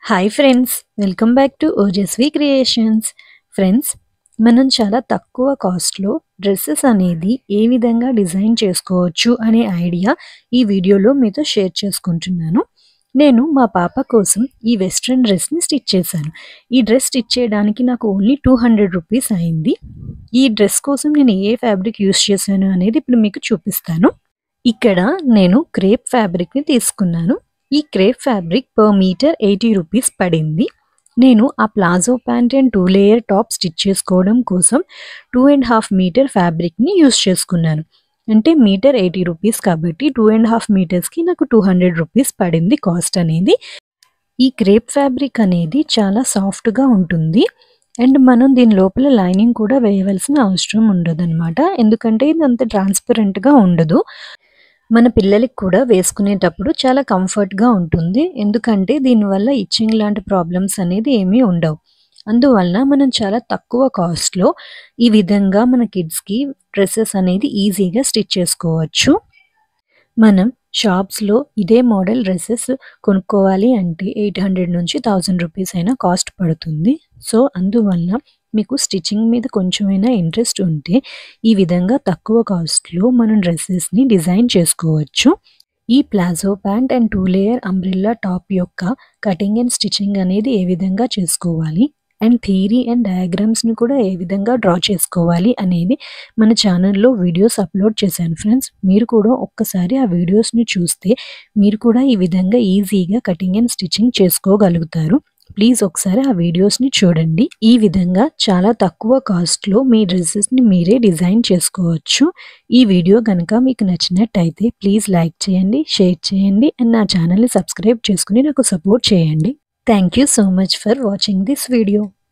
hi friends welcome back to Ojaswi creations friends మనం చాలా తక్కువ కాస్ట్లో డ్రెస్సెస్ అనేది ఏ విధంగా డిజైన్ చేసుకోవచ్చు అనే ఐడియా ఈ వీడియోలో మీతో షేర్ చేసుకుంటున్నాను నేను మా పాప కోసం ఈ వెస్ట్రన్ డ్రెస్ని స్టిచ్ చేశాను ఈ డ్రెస్ స్టిచ్ చేయడానికి నాకు ఓన్లీ టూ హండ్రెడ్ రూపీస్ అయింది ఈ డ్రెస్ కోసం నేను ఏ ఫ్యాబ్రిక్ యూస్ చేశాను అనేది ఇప్పుడు మీకు చూపిస్తాను ఇక్కడ నేను క్రేప్ ఫ్యాబ్రిక్ని తీసుకున్నాను ఈ crepe fabric per meter eighty rupees పడింది నేను ఆ palazzo pant and two layer top stitch చేసుకోవడం కోసం టూ అండ్ హాఫ్ మీటర్ ఫ్యాబ్రిక్ని యూస్ చేసుకున్నాను అంటే మీటర్ ఎయిటీ రూపీస్ కాబట్టి టూ అండ్ హాఫ్ మీటర్స్కి నాకు టూ హండ్రెడ్ రూపీస్ పడింది కాస్ట్ అనేది ఈ క్రేప్ ఫ్యాబ్రిక్ అనేది చాలా సాఫ్ట్గా ఉంటుంది అండ్ మనం దీని లోపల లైనింగ్ కూడా వేయవలసిన అవసరం ఉండదన్నమాట ఎందుకంటే ఇది అంత ట్రాన్స్పరెంట్గా ఉండదు మన పిల్లలకి కూడా వేసుకునేటప్పుడు చాలా కంఫర్ట్గా ఉంటుంది ఎందుకంటే దీనివల్ల ఇచ్చింగ్ లాంటి ప్రాబ్లమ్స్ అనేది ఏమీ ఉండవు అందువలన మనం చాలా తక్కువ కాస్ట్లో ఈ విధంగా మన కిడ్స్కి డ్రెస్సెస్ అనేది ఈజీగా స్టిచ్ చేసుకోవచ్చు మనం షాప్స్లో ఇదే మోడల్ డ్రెస్సెస్ కొనుక్కోవాలి అంటే ఎయిట్ హండ్రెడ్ నుంచి థౌజండ్ రూపీస్ అయినా కాస్ట్ పడుతుంది సో అందువల్ల మీకు స్టిచ్చింగ్ మీద కొంచెమైనా ఇంట్రెస్ట్ ఉంటే ఈ విధంగా తక్కువ కాస్ట్లో మనం డ్రెస్సెస్ని డిజైన్ చేసుకోవచ్చు ఈ palazzo pant and two layer umbrella top యొక్క కటింగ్ అండ్ స్టిచ్చింగ్ అనేది ఏ విధంగా చేసుకోవాలి అండ్ థియరీ అండ్ డయాగ్రామ్స్ని కూడా ఏ విధంగా డ్రా చేసుకోవాలి అనేది మన ఛానల్లో వీడియోస్ అప్లోడ్ చేశాను ఫ్రెండ్స్ మీరు కూడా ఒక్కసారి ఆ వీడియోస్ని చూస్తే మీరు కూడా ఈ విధంగా ఈజీగా కటింగ్ అండ్ స్టిచ్చింగ్ చేసుకోగలుగుతారు ప్లీజ్ ఒకసారి ఆ వీడియోస్ని చూడండి ఈ విధంగా చాలా తక్కువ కాస్ట్లో మీ డ్రెస్సెస్ని మీరే డిజైన్ చేసుకోవచ్చు ఈ వీడియో కనుక మీకు నచ్చినట్టయితే ప్లీజ్ లైక్ చేయండి షేర్ చేయండి అండ్ నా ఛానల్ని సబ్స్క్రైబ్ చేసుకుని నాకు సపోర్ట్ చేయండి thank you so much for watching this video